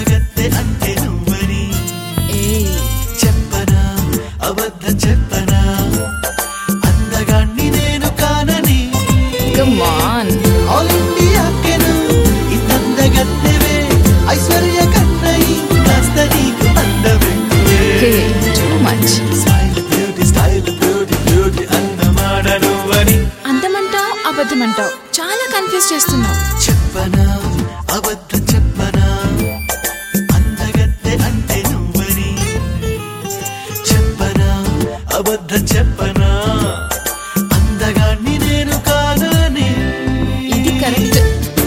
అందగత్తె అంటే నువ్వని ఏయ్ చెప్పనా అబద్ధం చెప్పనా అందగాన్ని నేను కానని కమ్ ఆన్ ఆల్ ఇండియాకెను ఇంతందగత్తెవే ఐశ్వర్య కన్నై కాస్త నీకు అందమెక్కువే hey too much smile beauty style beauty beauty అన్నమాట నువ్వని అందమంటావు అబద్ధమంటావు చాలా కన్ఫ్యూజ్ చేస్తున్నావు చెప్పనా అబద్ధం చెప్పనా అందగత్తె అంటే నువ్వని చెప్పనా అబద్ధం చెప్పనా అందగాన్ని నేను కాదని ఇది కరెక్ట్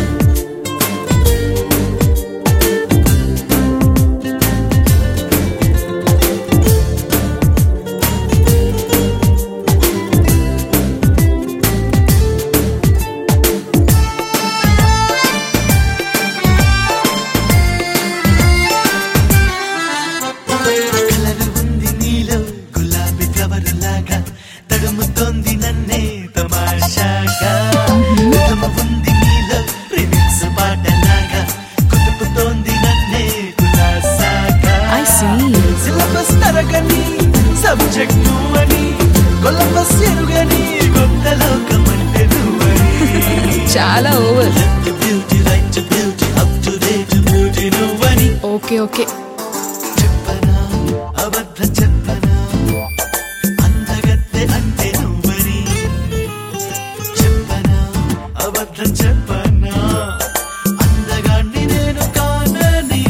కలరు ఉంది నీలో గులాబీ ఫ్లవర్ లాగా తడుముతోంది నన్నే తమాషాగా రిథము ఉంది నీలో రిమిక్స్ పాటలాగా కుదుపుతోంది నన్నే కులాసాగా ఐ సీ సిలబస్ తరగని సబ్జెక్ట్ నువ్వని కొలంబస్ ఎరుగని కొత్త లోకం అంటే నువ్వని చాలా over beauty right beauty up to date beauty నువ్వని ఓకే ఓకే చెప్పనా అబద్ధం చెప్పనా అందగత్తె అంటే నువ్వని చెప్పనా అబద్ధం చెప్పనా అందగాన్ని నేను కానని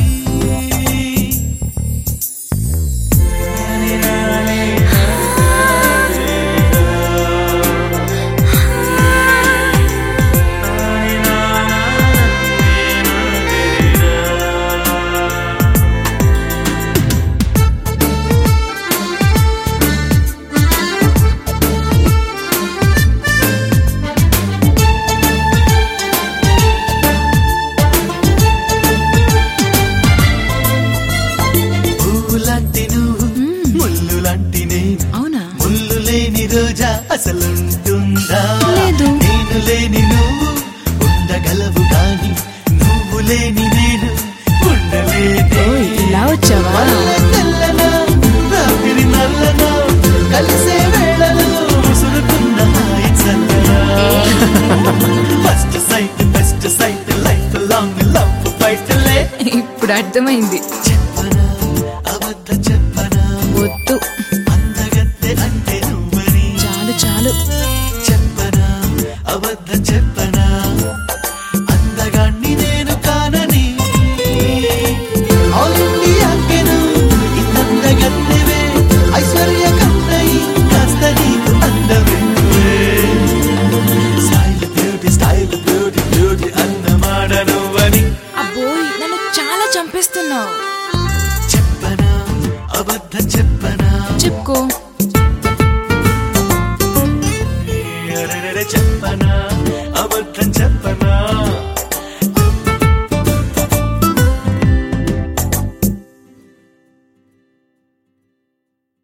పువ్వు లాంటి నువ్వు ముళ్ళు లాంటి నేను అవునా ముళ్ళు లేని రోజా అసలుంటుందా లేదు. నేను లేని నువ్వు ఉండగలవు గాని నువ్వు లేని నేను ఉండలేనే ఓయ్ ఇలా వచ్చావా వల్ల తెల్లనా రాత్రి నల్లనా కలిసే వేళలో ముసురుకున్న హాయి చల్లనా first sight best sight life long love ఫైట్లే ఇప్పుడు అర్థమైంది చెప్పనా అబద్ధం చెప్పనా వద్దు అందగత్తె అంటే నువ్వని చాలు చాలు చెప్పనా అబద్ధం చెప్పనా అందగాన్ని నేను కానని ఆల్ ఇండియాకెను ఇంతందగత్తెవే ఐశ్వర్య కన్నై కాస్త నీకు అందమెక్కువే style beauty style beauty beauty అన్నమాట నువ్వని అబ్బోయ్ నన్ను చాలా చంపేస్తున్నావు చెప్పనా అబద్ధం చెప్పనా చెప్పుకో అరెరెరె చెప్పనా అబద్ధం చెప్పనా